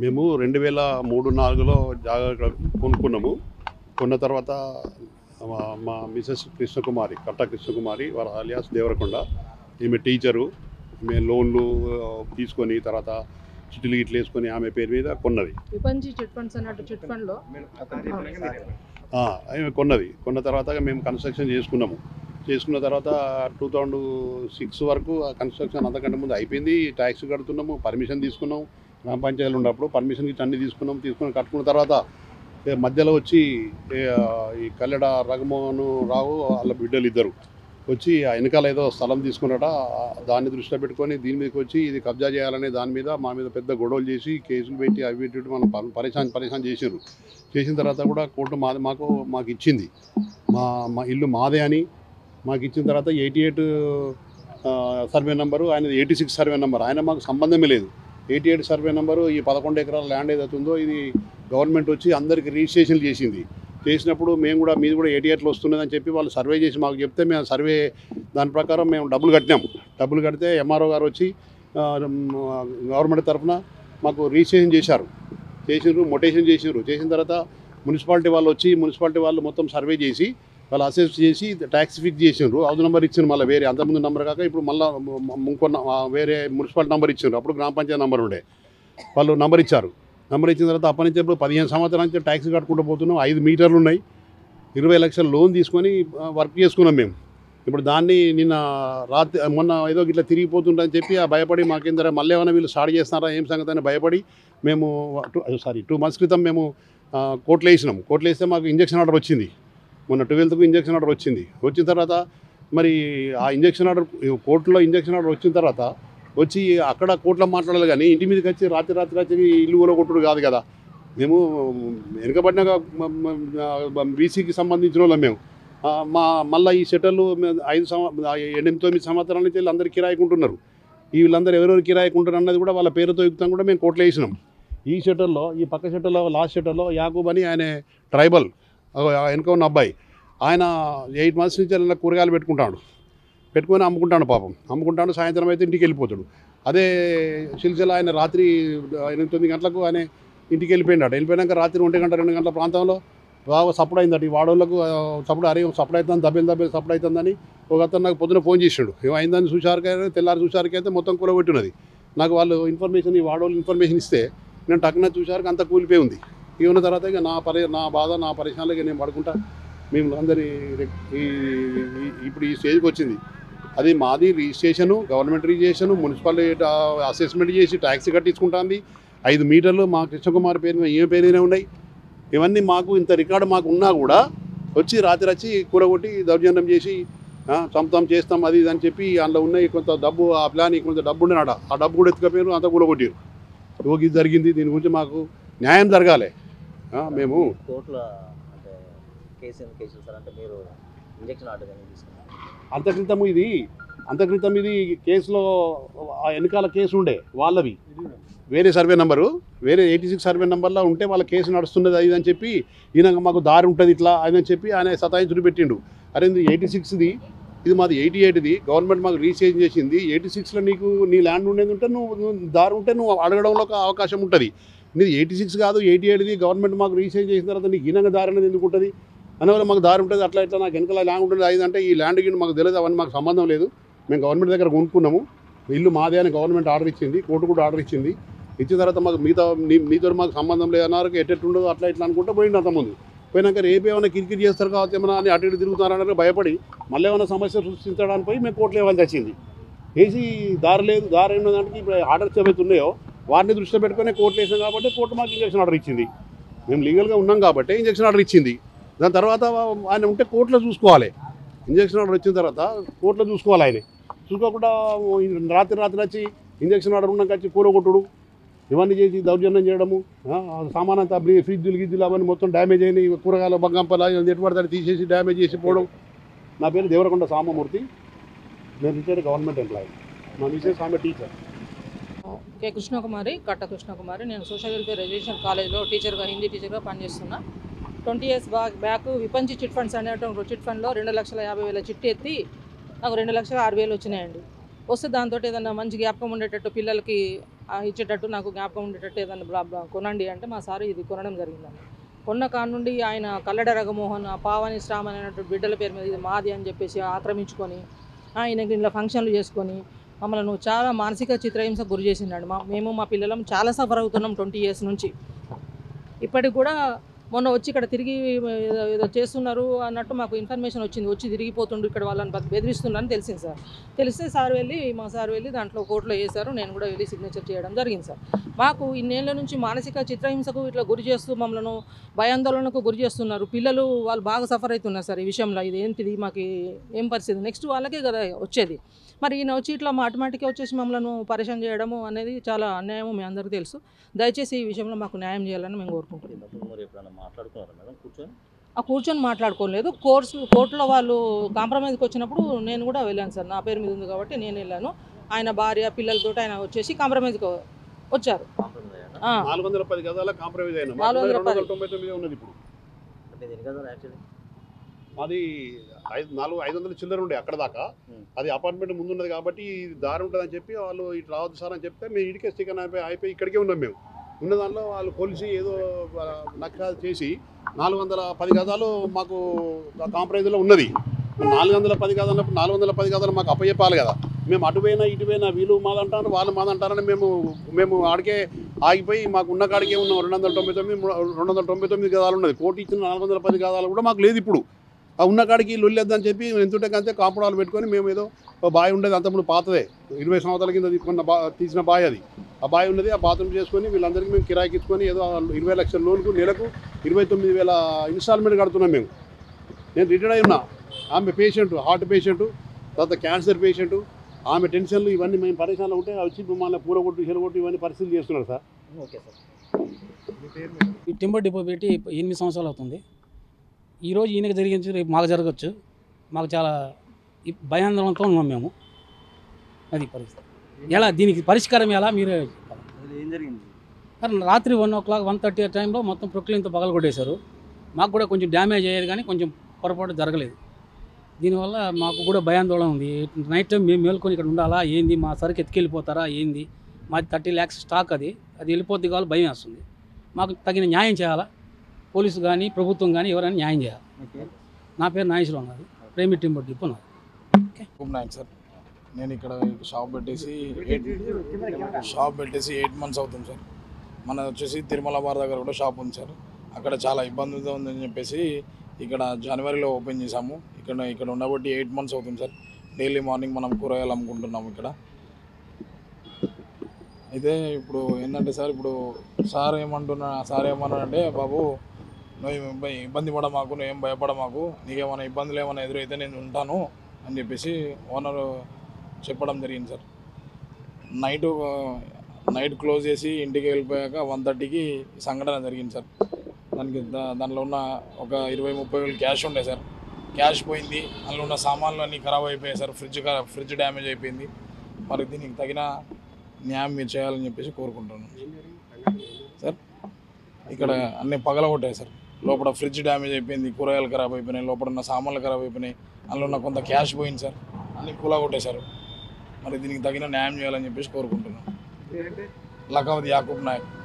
మేము రెండు వేల మూడు నాలుగులో జాగా కొనుక్కున్నాము కొన్న తర్వాత మా మా మిసెస్ కృష్ణకుమారి కట్ట కృష్ణకుమారి వారి అలియాస్ దేవరకొండ ఈమె టీచరు ఈమె లోన్లు ఆ, తీసుకొని తర్వాత చిట్టులు గిట్లు వేసుకొని ఆమె పేరు మీద కొన్నది విపంచి చిట్ ఫండ్స్ అన్నట్టు చిట్ ఫండ్ లో ఆ, ఆమె కొన్నది కొన్న తర్వాత మేము కన్స్ట్రక్షన్ చేసుకున్నాము చేసుకున్న తర్వాత టూ థౌజండ్ సిక్స్ వరకు ఆ కన్స్ట్రక్షన్ అంతకంటే ముందు అయిపోయింది ట్యాక్స్ కడుతున్నాము పర్మిషన్ తీసుకున్నాం గ్రామ పంచాయతీలు ఉన్నప్పుడు పర్మిషన్ ఇచ్చి అన్ని తీసుకున్నాం తీసుకుని కట్టుకున్న తర్వాత ఏ మధ్యలో వచ్చి ఏ, ఆ, ఈ కల్లెడ రఘుమోహన్ రావు వాళ్ళ బిడ్డలు ఇద్దరు వచ్చి ఆ వెనకాల ఏదో స్థలం తీసుకున్నట ఆ, దాన్ని దృష్టిలో పెట్టుకొని దీని మీదకి వచ్చి ఇది కబ్జా చేయాలనే దాని మీద మా మీద పెద్ద గొడవలు చేసి కేసులు పెట్టి అవి పెట్టి మనం ప- పరేషాన్ పరేషాన్ చేసారు చేసిన తర్వాత కూడా కోర్టు మాది మాకు మాకు ఇచ్చింది మా మా ఇల్లు మాదే అని మాకు ఇచ్చిన తర్వాత ఎయిటీ ఎయిట్ సర్వే నెంబరు ఆయన ఎయిటీ సిక్స్ సర్వే నెంబర్ ఆయన మాకు సంబంధమే లేదు ఎయిటీ ఎయిట్ సర్వే నెంబరు ఈ పదకొండు ఎకరాల ల్యాండ్ ఏదైతే ఉందో ఇది గవర్నమెంట్ వచ్చి అందరికి రిజిస్ట్రేషన్ చేసింది చేసినప్పుడు మేము కూడా మీది కూడా ఎయిటీ ఎయిట్లో వస్తున్నదని చెప్పి వాళ్ళు సర్వే చేసి మాకు చెప్తే మేము సర్వే దాని ప్రకారం మేము డబ్బులు కట్టినాం డబ్బులు కడితే ఎంఆర్ఓ గారు వచ్చి ఆ, గవర్నమెంట్ తరఫున మాకు రిజిస్ట్రేషన్ చేశారు చేసినారు మొటేషన్ చేసినారు చేసిన తర్వాత మున్సిపాలిటీ వాళ్ళు వచ్చి మున్సిపాలిటీ వాళ్ళు మొత్తం సర్వే చేసి వాళ్ళు అసెస్ చేసి ట్యాక్స్ ఫిక్స్ చేసినారు హౌస్ నెంబర్ ఇచ్చిన మళ్ళీ వేరే అంతకుముందు నెంబర్ కాక ఇప్పుడు మళ్ళీ ఇంకో వేరే మున్సిపాలిటీ నెంబర్ ఇచ్చారు అప్పుడు గ్రామ పంచాయతీ నెంబర్ ఉండే వాళ్ళు నంబర్ ఇచ్చారు నెంబర్ ఇచ్చిన తర్వాత అప్పటి నుంచి ఇప్పుడు పదిహేను సంవత్సరాల నుంచి ట్యాక్స్ కట్టుకుంటూ పోతున్నాం ఐదు మీటర్లు ఉన్నాయి ఇరవై లక్షల లోన్ తీసుకొని ఆ, వర్క్ చేసుకున్నాం మేము ఇప్పుడు దాన్ని నిన్న రాత్రి మొన్న ఏదో ఇట్లా తిరిగిపోతుందని చెప్పి ఆ భయపడి మాకేందర మళ్ళీ ఏమైనా వీళ్ళు స్టార్ట్ చేస్తున్నారా ఏం సంగతి అని భయపడి మేము సారీ టూ మంత్స్ క్రితం మేము ఆ, కోర్టులో వేసినాం కోర్టులో వేస్తే మాకు ఇంజక్షన్ ఆర్డర్ వచ్చింది మొన్న ట్వెల్త్కు ఇంజక్షన్ ఆర్డర్ వచ్చింది వచ్చిన తర్వాత మరి ఆ ఇంజక్షన్ ఆర్డర్ కోర్టులో ఇంజక్షన్ ఆర్డర్ వచ్చిన తర్వాత వచ్చి అక్కడ కోర్టులో మాట్లాడాలి కానీ ఇంటి మీదకి వచ్చి రాత్రి రాత్రి వచ్చి ఇల్లు కూడా కొట్టుడు కాదు కదా మేము వెనుకబడిన బీసీకి సంబంధించిన వాళ్ళం మేము ఆ, మా మళ్ళీ ఈ షెటర్లు మేము ఐదు సంవ ఎనిమిది తొమ్మిది సంవత్సరాల నుంచి వీళ్ళు అందరు కిరాయికుంటున్నారు ఈ వీళ్ళందరూ ఎవరెవరు కిరాయికుంటారు అన్నది కూడా వాళ్ళ పేరుతో యుక్తం కూడా మేము కోర్టులో వేసినాం ఈ షెటర్లో ఈ పక్క షెటర్లో లాస్ట్ షెటర్లో యాకూబ్ అని ఆయన ట్రైబల్ వెనుక ఉన్న అబ్బాయి ఆయన ఎయిట్ మంత్స్ నుంచి ఆయన కూరగాయలు పెట్టుకుంటాడు పెట్టుకొని అమ్ముకుంటాడు పాపం అమ్ముకుంటాడు సాయంత్రం అయితే ఇంటికి వెళ్ళిపోతాడు అదే సిల్సిల ఆయన రాత్రి ఎనిమిది తొమ్మిది గంటలకు ఆయన ఇంటికి వెళ్ళిపోయినాడు వెళ్ళిపోయినాక రాత్రి ఒంటి గంట రెండు గంటల ప్రాంతంలో బాగా సప్పుడు అయిందట ఈ వాడోళ్ళకు ఆ, సప్పుడు అరే సప్పుడు అవుతుంది దబ్బేలు దబ్బేలు సప్పుడు అవుతుందని ఒక అతను నాకు పొద్దున ఫోన్ చేసాడు ఏమైందని చూసారికైతే తెల్లారి చూసారికైతే మొత్తం కూలగొట్టినది నాకు వాళ్ళు ఇన్ఫర్మేషన్ ఈ వాడోళ్ళు ఇన్ఫర్మేషన్ ఇస్తే నేను టక్కున చూసారికి అంతా కూలిపోయి ఉంది ఇవి ఉన్న తర్వాత ఇక నా పరి నా బాధ నా పరిశ్రమలకి నేను పడుకుంటా మేము అందరి ఈ ఈ- ఇప్పుడు ఈ స్టేజ్కి వచ్చింది అది మాది registration government registration municipality assessment చేసి ట్యాక్సీ కట్టించుకుంటుంది ఐదు మీటర్లు మా కృష్ణకుమార్ పేరు మీద ఏ పేరునే ఉన్నాయి ఇవన్నీ మాకు ఇంత రికార్డు మాకు ఉన్నా కూడా వచ్చి రాత్రి వచ్చి కూరగొట్టి దౌర్జన్యం చేసి ఆ, చంపుతాం చేస్తాం అది ఇది అని చెప్పి అందులో ఉన్నాయి కొంత డబ్బు ఆ ప్లాన్ కొంత డబ్బు ఉండేనాడ ఆ డబ్బు కూడా ఎత్తుకపోయారు అంతా కూలగొట్టారు ఇది జరిగింది దీని గురించి మాకు న్యాయం జరగాలి ఆ, మేము కోర్టులో అంటే కేసు ఎందుకు కేసు సార్ అంటే మీరు ఇంజక్షన్ ఆర్డర్ ఎందుకు తీసుకున్నారు అంతక్రితం ఇది అంతక్రితం ఇది కేసులో ఆ వెనకాల కేసు ఉండే వాళ్ళవి వేరే సర్వే నెంబరు వేరే ఎయిటీ సిక్స్ సర్వే నెంబర్లో ఉంటే వాళ్ళ కేసు నడుస్తున్నది అది అని చెప్పి ఈయన మాకు దారి ఉంటుంది ఇట్లా అది అని చెప్పి ఆయన సతాయించుడు పెట్టిండు అరే ఇది ఎయిటీ సిక్స్ది ఇది మాది ఎయిటీ ఎయిట్ది గవర్నమెంట్ మాకు రీచేంజ్ చేసింది ఎయిటీ సిక్స్లో నీకు నీ ల్యాండ్ ఉండేది ఉంటే నువ్వు నువ్వు దారి ఉంటే నువ్వు అడగడంలో ఒక అవకాశం ఉంటుంది నీది ఎయిటీ సిక్స్ కాదు ఎయిటీ ఎయిట్ది గవర్నమెంట్ మాకు రీచేంజ్ చేసిన తర్వాత నీకు ఈనంగా దారి అనేది ఎందుకు ఉంటుంది అనేవాళ్ళు మాకు దారి ఉంటుంది అట్లా ఇట్లా నాకు వెనకాల ల్యాండ్ ఉంటుంది అది అంటే ఈ ల్యాండ్ గిన్ మాకు తెలియదు అవన్నీ మాకు సంబంధం లేదు మేము గవర్నమెంట్ దగ్గర కొనుక్కున్నాము ఇల్లు మాదే అని గవర్నమెంట్ ఆర్డర్ ఇచ్చింది కోర్టు కూడా ఆర్డర్ ఇచ్చింది ఇచ్చిన తర్వాత మాకు మిగతా నీ మీతో మాకు సంబంధం లేదు అన్నారు ఎట్టెట్టుండదు అట్లా ఇట్లా అనుకుంటే పోయింది అంతకుముందు పోయినాక రేపు ఏమైనా కిరికిరి చేస్తారు కావచ్చు ఏమైనా అని అటు ఇటు తిరుగుతున్నారని భయపడి మళ్ళీ ఏమైనా సమస్య సృష్టించడానికి పోయి మేము కోర్టులో ఇవ్వాల్సి వచ్చింది వేసి దారి లేదు దారి ఉన్న దానికి ఇప్పుడు ఆర్డర్స్ ఏవైతే ఉన్నాయో వాటిని దృష్టిలో పెట్టుకుని కోర్టు వేసాం కాబట్టి కోర్టు మాకు ఇంజక్షన్ ఆర్డర్ ఇచ్చింది మేము లీగల్గా ఉన్నాం కాబట్టి ఇంజక్షన్ ఆర్డర్ ఇచ్చింది దాని తర్వాత ఆయన ఉంటే కోర్టులో చూసుకోవాలి ఇంజక్షన్ ఆర్డర్ వచ్చిన తర్వాత కోర్టులో చూసుకోవాలి ఆయన చూసుకోకుండా రాత్రి రాత్రి వచ్చి ఇంజక్షన్ ఆర్డర్ ఉన్నాక వచ్చి కూరగొట్టుడు ఇవన్నీ చేసి దౌర్జన్యం చేయడము ఆ, ఆ సామాన్ అంతా బ్రి- ఫ్రిడ్జ్లు గిజ్జులు అవన్నీ మొత్తం డ్యామేజ్ అయినాయి కూరగాయల బంగంపల ఎటువంటి తీసేసి డ్యామేజ్ చేసి పోవడం నా పేరు దేవరకొండ సామమూర్తి నేను రిటైర్డ్ గవర్నమెంట్ ఎంప్లాయీ మా మిసెస్ ఆమె టీచర్ కే కృష్ణకుమారి కట్ట కృష్ణకుమారి నేను సోషల్ వెల్ఫేర్ ఎడ్యుకేషన్ కాలేజ్లో టీచర్గా హిందీ టీచర్గా పనిచేస్తున్నా twenty years back back Vipanchi chit funds అనేటువంటి చిట్ ఫండ్లో రెండు లక్షల యాభై వేల చిట్టి ఎత్తి నాకు రెండు లక్షల ఆరు వేలు వచ్చినాయండి వస్తే దాంతో ఏదైనా మంచి జ్ఞాపకం ఉండేటట్టు పిల్లలకి ఆ, ఇచ్చేటట్టు నాకు జ్ఞాపకం ఉండేటట్టు ఏదైనా బ్లా బ్లా కొనండి అంటే మా సార్ ఇది కొనడం జరిగిందండి కొన్న కాడ నుండి ఆయన కల్లడ రఘమోహన్ ఆ పావని శ్రామ్ అనేటువంటి బిడ్డల పేరు మీద ఇది మాది అని చెప్పేసి ఆక్రమించుకొని ఆయనకి ఇలా ఫంక్షన్లు చేసుకొని మమ్మల్ని చాలా మానసిక చిత్రహింసకు గురి చేసిండండి మా మేము మా పిల్లలం చాలా సఫర్ అవుతున్నాం ట్వంటీ ఇయర్స్ నుంచి ఇప్పటికి కూడా మొన్న వచ్చి ఇక్కడ తిరిగి ఏదో ఏదో చేస్తున్నారు అన్నట్టు మాకు ఇన్ఫర్మేషన్ వచ్చింది వచ్చి తిరిగిపోతుండు ఇక్కడ వాళ్ళని బె- బెదిరిస్తున్నారని తెలిసింది సార్ తెలిస్తే సార్ వెళ్ళి మా సార్ వెళ్ళి దాంట్లో కోర్టులో వేశారు నేను కూడా వెళ్ళి సిగ్నేచర్ చేయడం జరిగింది సార్ మాకు ఇన్నేళ్ల నుంచి మానసిక చిత్రహింసకు ఇట్లా గురి చేస్తూ మమ్మల్ని భయాందోళనకు గురి చేస్తున్నారు పిల్లలు వాళ్ళు బాగా సఫర్ అవుతున్నారు సార్ ఈ విషయంలో ఇది ఏంటిది మాకు ఏం పరిస్థితి నెక్స్ట్ వాళ్ళకే కదా వచ్చేది మరి ఈయన వచ్చి ఇట్లా మాటిమాటికి వచ్చేసి మమ్మల్ని పరిచయం చేయడము అనేది చాలా అన్యాయం మీ అందరికీ తెలుసు దయచేసి ఈ విషయంలో మాకు న్యాయం చేయాలని మేము కోరుకుంటున్నాం ఇంతకుముందు మరి ఎప్పుడైనా మాట్లాడుకున్నారా మేడం కూర్చొని ఆ కూర్చొని మాట్లాడుకోలేదు కోర్సు కోర్టులో వాళ్ళు కాంప్రమైజ్కి వచ్చినప్పుడు నేను కూడా వెళ్ళాను సార్ నా పేరు మీద ఉంది కాబట్టి నేను వెళ్ళాను ఆయన భార్య పిల్లలతో ఆయన వచ్చేసి కాంప్రమైజ్కి వచ్చారు కాంప్రమైజ్ అయ్యారా ఆ, నాలుగు వందల పది గదాల కాంప్రమైజ్ అయినా నాలుగు వందల రెండు వందల పది. తొంభై తొమ్మిది ఉన్నది ఇప్పుడు అంటే దీని కదా యాక్చువల్లీ మాది ఐదు నాలుగు ఐదు వందల చిల్లర ఉండే అక్కడ దాకా Hmm. అది అపార్ట్మెంట్ ముందు ఉన్నది కాబట్టి ఇది దారి ఉంటుందని చెప్పి వాళ్ళు ఇటు రావద్దు సార్ అని చెప్తే మేము ఇడికే స్టికన్ అయిపోయి అయిపోయి ఇక్కడికే ఉన్నాం మేము ఉన్న దాంట్లో వాళ్ళు కొలిసి ఏదో నక్కలు చేసి నాలుగు వందల పది గదాలు మాకు కాంప్రమైజ్లో ఉన్నది నాలుగు వందల పది గదాలు అన్నప్పుడు నాలుగు వందల పది గదాలు మాకు అప్పచెప్పాలి కదా మేము అటు పోయినా ఇటు పోయినా వీళ్ళు మాదంటారు వాళ్ళు మాదంటారని మేము మేము ఆడికే ఆగిపోయి మాకు ఉన్న కాడికే ఉన్నాం రెండు వందల తొంభై తొమ్మిది మూడు- రెండు వందల తొంభై తొమ్మిది గదాలు ఉన్నది కోటి ఇచ్చిన నాలుగు వందల పది గదాలు కూడా మాకు లేదు ఇప్పుడు ఆ ఉన్న కాడికి లొల్లేద్దని చెప్పి ఎంతుంటే కంటే కాంపౌండాలు పెట్టుకొని మేము ఏదో ఒక బావి ఉండేది అంతకుముందు పాతదే ఇరవై సంవత్సరాల కింద తీసుకున్న బా తీసిన బావి అది ఆ బావి ఉన్నది ఆ బాత్రూమ్ చేసుకొని వీళ్ళందరికీ మేము కిరాయికి ఇచ్చుకొని ఏదో ఇరవై లక్షల లోన్కు నెలకు ఇరవై తొమ్మిది వేల ఇన్స్టాల్మెంట్ కడుతున్నాం మేము నేను రిటైర్డ్ అయి ఉన్నా ఆమె పేషెంట్ హార్ట్ పేషెంట్ తర్వాత క్యాన్సర్ పేషెంట్ ఆమె టెన్షన్లు ఇవన్నీ మేము పరేషాన్లో ఉంటే వచ్చి మమ్మల్ని పూరగొట్టు చెరగొట్టు ఇవన్నీ పరిస్థితులు చేస్తున్నారు సార్ ఓకే సార్ ఈ టింబర్ డిపో పెట్టి ఎనిమిది సంవత్సరాలు అవుతుంది ఈరోజు ఈయనకి జరిగించి రేపు మాకు జరగచ్చు మాకు చాలా ఇ- భయాందోళనతో ఉన్నాం మేము అది పరిస్థితి ఎలా దీనికి పరిష్కారం ఎలా మీరే చెప్పాలి. ఏం జరిగింది కానీ రాత్రి one o'clock one thirty ఆ టైంలో మొత్తం ప్రొక్లీన్తో పగల కొట్టేశారు మాకు కూడా కొంచెం డ్యామేజ్ అయ్యేది కానీ కొంచెం పొరపాటు జరగలేదు దీనివల్ల మాకు కూడా భయాందోళన ఉంది నైట్ టైం మేము మేల్కొని ఇక్కడ ఉండాలా ఏంది మా సరుకు ఎత్తుకెళ్ళిపోతారా ఏంది మాది థర్టీ ల్యాక్స్ స్టాక్ అది అది వెళ్ళిపోద్ది కావాలి భయం వేస్తుంది మాకు తగిన న్యాయం చేయాలా పోలీసు కానీ ప్రభుత్వం కానీ ఎవరైనా న్యాయం చేయాలి ఓకే నా పేరు నాగేశ్వరరావు నాది ప్రేమి టింబర్ డిపో నాది గుడ్ నైట్ సార్ నేను ఇక్కడ షాప్ పెట్టేసి ఎయిట్ షాప్ పెట్టేసి ఎయిట్ మంత్స్ అవుతుంది సార్ మన వచ్చేసి తిరుమల బార్ దగ్గర కూడా షాప్ ఉంది సార్ అక్కడ చాలా ఇబ్బందిగా ఉందని చెప్పేసి ఇక్కడ జనవరిలో ఓపెన్ చేసాము ఇక్కడ ఇక్కడ ఉండబట్టి ఎయిట్ మంత్స్ అవుతుంది సార్ డైలీ మార్నింగ్ మనం కూరగాయలు అమ్ముకుంటున్నాము ఇక్కడ అయితే ఇప్పుడు ఏంటంటే సార్ ఇప్పుడు సార్ ఏమంటున్నా సార్ ఏమన్నాడంటే బాబు నువ్వు ఇబ్బ- ఇబ్బంది పడ మాకు నువ్వేం భయపడ మాకు నీకేమైనా ఇబ్బందులు ఏమైనా ఎదురైతే నేను ఉంటాను అని చెప్పేసి ఓనర్ చెప్పడం జరిగింది సార్ నైట్ నైట్ క్లోజ్ చేసి ఇంటికి వెళ్ళిపోయాక వన్ థర్టీకి సంఘటన జరిగింది సార్ దానికి దా- దానిలో ఉన్న ఒక ఇరవై ముప్పై వేలు క్యాష్ ఉండే సార్ క్యాష్ పోయింది అందులో ఉన్న సామాన్లు అన్నీ ఖరాబ్ అయిపోయాయి సార్ ఫ్రిడ్జ్ ఖరా- ఫ్రిడ్జ్ డ్యామేజ్ అయిపోయింది మరి దీనికి తగిన న్యాయం మీరు చేయాలని చెప్పేసి కోరుకుంటున్నాను సార్ ఇక్కడ అన్ని పగలగొట్టాయి సార్ లోపల ఫ్రిడ్జ్ డ్యామేజ్ అయిపోయింది కూరగాయలు ఖరాబ్ అయిపోయినాయి లోపల ఉన్న సామాన్లు ఖరాబ్ అయిపోయినాయి అందులో ఉన్న కొంత క్యాష్ పోయింది సార్ అన్ని కూలగొట్టేశారు మరి దీనికి తగిన న్యాయం చేయాలని చెప్పేసి కోరుకుంటున్నాను లకావతి యాకూబ్ నాయక్